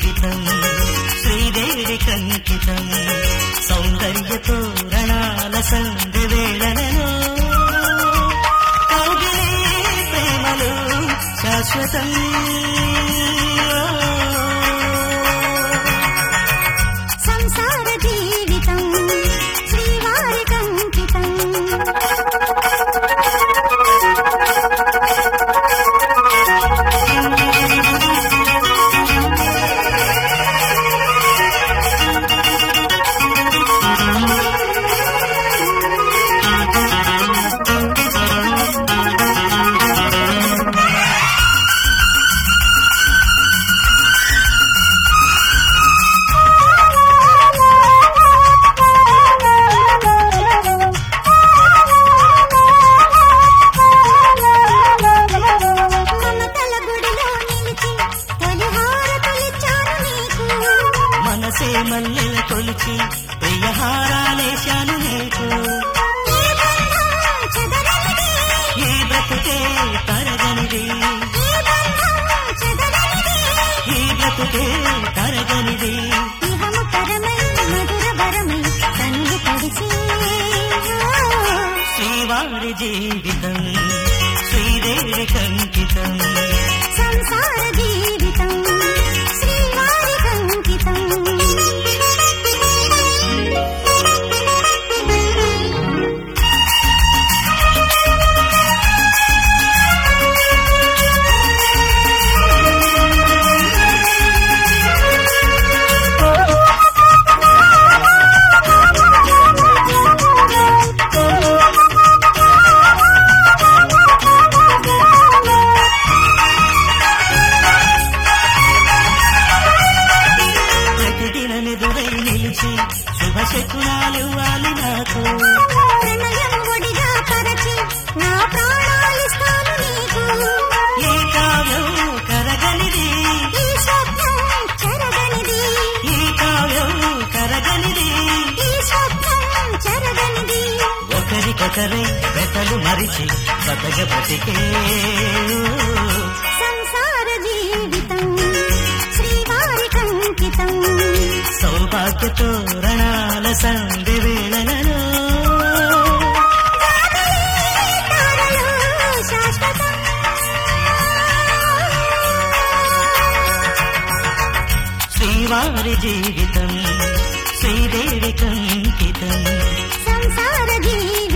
జీవితం శ్రీదేవి కంకితం సౌందర్య తోరణాల సంధి వేళలలో కౌగిలే ప్రేమలు శాశ్వతం సంసార జీవితం శ్రీవారి కంకితం మమతల గుడిలో నిలిచి తొలి హారతులిచ్చాను నీకు మనసే మల్లెల కొలిచి ప్రియహారాలేశాను నీకు ఈ బంధం చెదరనిది ఈ బ్రతుకే తరగనిది ఈ బంధం చెదరనిది ఈ బ్రతుకే తరగనిది ఇహము పరమై మధుర వరమై కన్ను తడిసి శ్రీవారి జీవితం శ్రీదేవి కంకితం సంసార జీవితం శ్రీవారి కంకితం ప్రతిదినమెదురై నిలిచి శుభశకునాలివ్వాలి నాకు ప్రణయం ఒడిగా పరచి నా ప్రాణాలిస్తాను నీకు ఈ కావ్యం కరగనిది ఈ స్వప్నం చెరగనిది ఈ కావ్యం కరగనిది ఈ స్వప్నం చెరగనిది ఒకరికొకరై వెతలు మరిచి బతక బతికే సంసార జీవితం శ్రీవారి కంకితం సౌభాగ్య తోరణాల సంధి వేళలలో తారలు శాశ్వతం శ్రీవారి జీవితం శ్రీదేవి కంకితం సంసార జీవితం